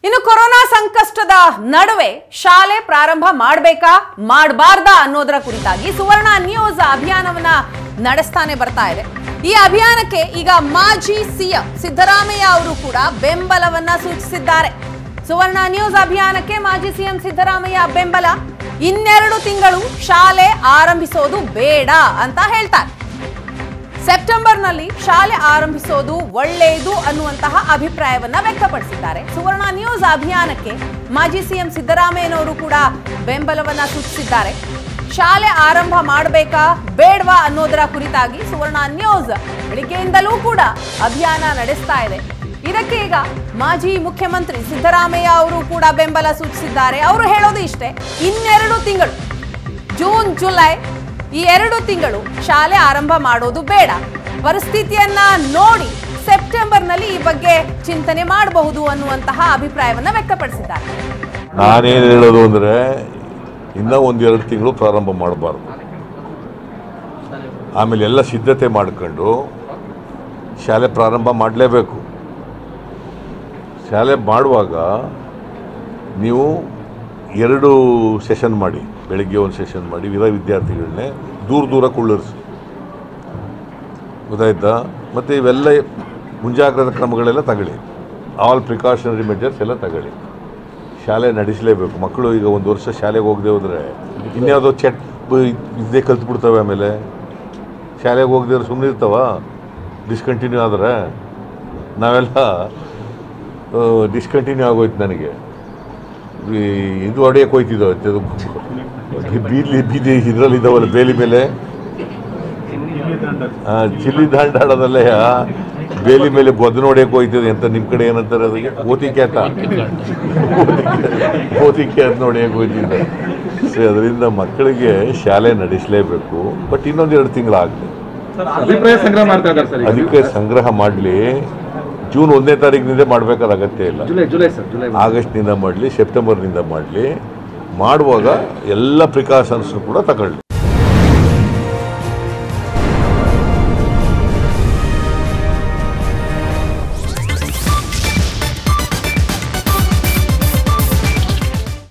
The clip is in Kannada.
ಇನ್ನು ಕೊರೋನಾ ಸಂಕಷ್ಟದ ನಡುವೆ ಶಾಲೆ ಪ್ರಾರಂಭ ಮಾಡಬೇಕಾ ಮಾಡಬಾರ್ದಾ ಅನ್ನೋದರ ಕುರಿತಾಗಿ ಸುವರ್ಣ ನ್ಯೂಸ್ ಅಭಿಯಾನವನ್ನ ನಡೆಸ್ತಾನೆ ಬರ್ತಾ ಇದೆ ಈ ಅಭಿಯಾನಕ್ಕೆ ಈಗ ಮಾಜಿ ಸಿಎಂ ಸಿದ್ದರಾಮಯ್ಯ ಅವರು ಕೂಡ ಬೆಂಬಲವನ್ನ ಸೂಚಿಸಿದ್ದಾರೆ ಸುವರ್ಣ ನ್ಯೂಸ್ ಅಭಿಯಾನಕ್ಕೆ ಮಾಜಿ ಸಿಎಂ ಸಿದ್ದರಾಮಯ್ಯ ಬೆಂಬಲ ಇನ್ನೆರಡು ತಿಂಗಳು ಶಾಲೆ ಆರಂಭಿಸೋದು ಬೇಡ ಅಂತ ಹೇಳ್ತಾರೆ ಸೆಪ್ಟೆಂಬರ್ನಲ್ಲಿ ಶಾಲೆ ಆರಂಭಿಸೋದು ಒಳ್ಳೆಯದು ಅನ್ನುವಂತಹ ಅಭಿಪ್ರಾಯವನ್ನ ವ್ಯಕ್ತಪಡಿಸಿದ್ದಾರೆ ಸುವರ್ಣ ನ್ಯೂಸ್ ಅಭಿಯಾನಕ್ಕೆ ಮಾಜಿ ಸಿಎಂ ಸಿದ್ದರಾಮಯ್ಯನವರು ಕೂಡ ಬೆಂಬಲವನ್ನ ಸೂಚಿಸಿದ್ದಾರೆ ಶಾಲೆ ಆರಂಭ ಮಾಡಬೇಕಾ ಬೇಡವಾ ಅನ್ನೋದರ ಕುರಿತಾಗಿ ಸುವರ್ಣ ನ್ಯೂಸ್ ಬೆಳಿಗ್ಗೆಯಿಂದಲೂ ಕೂಡ ಅಭಿಯಾನ ನಡೆಸ್ತಾ ಇದೆ ಇದಕ್ಕೆ ಈಗ ಮಾಜಿ ಮುಖ್ಯಮಂತ್ರಿ ಸಿದ್ದರಾಮಯ್ಯ ಅವರು ಕೂಡ ಬೆಂಬಲ ಸೂಚಿಸಿದ್ದಾರೆ ಅವರು ಹೇಳೋದು ಇಷ್ಟೇ ಇನ್ನೆರಡು ತಿಂಗಳು ಜೂನ್ ಜುಲೈ ಈ ಎರಡು ತಿಂಗಳು ಶಾಲೆ ಆರಂಭ ಮಾಡೋದು ಬೇಡ ಪರಿಸ್ಥಿತಿಯನ್ನ ನೋಡಿ ಸೆಪ್ಟೆಂಬರ್ನಲ್ಲಿ ಈ ಬಗ್ಗೆ ಚಿಂತನೆ ಮಾಡಬಹುದು ಅನ್ನುವಂತಹ ಅಭಿಪ್ರಾಯವನ್ನ ವ್ಯಕ್ತಪಡಿಸಿದ್ದಾರೆ ನಾನೇನು ಹೇಳೋದು ಅಂದರೆ ಇನ್ನೂ ಒಂದು ಎರಡು ತಿಂಗಳು ಪ್ರಾರಂಭ ಮಾಡಬಾರ್ದು ಆಮೇಲೆ ಎಲ್ಲ ಸಿದ್ಧತೆ ಮಾಡ್ಕೊಂಡು ಶಾಲೆ ಪ್ರಾರಂಭ ಮಾಡಲೇಬೇಕು ಶಾಲೆ ಮಾಡುವಾಗ ನೀವು ಎರಡು ಸೆಷನ್ ಮಾಡಿ ಬೆಳಿಗ್ಗೆ ಒಂದು ಸೆಷನ್ ಮಾಡಿ ವಿಧ ವಿದ್ಯಾರ್ಥಿಗಳನ್ನೇ ದೂರ ದೂರ ಕುಳ್ಳರಿಸಿ ಗೊತ್ತಾಯ್ತಾ ಮತ್ತು ಇವೆಲ್ಲ ಮುಂಜಾಗ್ರತಾ ಕ್ರಮಗಳೆಲ್ಲ ತಗೊಳ್ಳಿ ಆಲ್ ಪ್ರಿಕಾಷನರಿ ಮೆಜರ್ಸ್ ಎಲ್ಲ ತಗೊಳ್ಳಿ ಶಾಲೆ ನಡೆಸಲೇಬೇಕು ಮಕ್ಕಳು ಈಗ ಒಂದು ವರ್ಷ ಶಾಲೆಗೆ ಹೋಗದೆ ಹೋದರೆ ಇನ್ಯಾವುದೋ ಚೆಟ್ ಇದೇ ಕಲ್ತ್ಬಿಡ್ತವೆ ಆಮೇಲೆ ಶಾಲೆಗೆ ಹೋಗದೆ ಸುಮ್ಮನೆ ಇರ್ತಾವ ಡಿಸ್ಕಂಟಿನ್ಯೂ ಆದರೆ ನಾವೆಲ್ಲ ಡಿಸ್ಕಂಟಿನ್ಯೂ ಆಗೋಯ್ತು ನನಗೆ ಈ ಇದು ಹೊಡೆಯಕ್ಕೆ ಹೋಯ್ತಿದ್ದೋ ಅದು ಬೀದಿ ಬೀದಿ ಇದರಲ್ಲಿ ಇದ್ದಾವಲ್ಲ ಬೇಲಿ ಮೇಲೆ ಆ, ಚಿಲ್ಲಿ ದಾಂಡ್ ಆಡೋದಲ್ಲೇ ಬೇಲಿ ಮೇಲೆ ಗೊದ್ದು ಹೊಡೆಯಕ್ಕೆ ಹೋಯ್ತದೆ ಅಂತ ನಿಮ್ಮ ಕಡೆ ಏನಂತಾರೆ ಅದಕ್ಕೆ ಓತಿ ಕ್ಯಾತ ಓತಿ ಕ್ಯಾತ್ ನೋಡಿಯಕ್ಕೆ ಹೋಯ್ತಿದ್ದೆ ಸೊ ಅದರಿಂದ ಮಕ್ಕಳಿಗೆ ಶಾಲೆ ನಡೆಸಲೇಬೇಕು ಬಟ್ ಇನ್ನೊಂದು ಎರಡು ತಿಂಗಳಾಗಲಿ ಅಭಿಪ್ರಾಯ ಸಂಗ್ರಹ ಮಾಡ್ತಾ ಇದ್ದಾರೆ ಸರ್ ಈಗ. ಅದಕ್ಕೆ ಸಂಗ್ರಹ ಮಾಡಲಿ ಜೂನ್ ಒಂದನೇ ತಾರೀಕಿನಿಂದ ಮಾಡಬೇಕಾದ ಅಗತ್ಯ ಇಲ್ಲ ಜುಲೈ ಜುಲೈ ಸರ್ ಜುಲೈ ಆಗಸ್ಟ್ನಿಂದ ಮಾಡಲಿ ಸೆಪ್ಟೆಂಬರ್ನಿಂದ ಮಾಡಲಿ ಮಾಡುವಾಗ ಎಲ್ಲ ಪ್ರಿಕಾಷನ್ಸ್ ಕೂಡ ತಗೊಳ್ಳಿ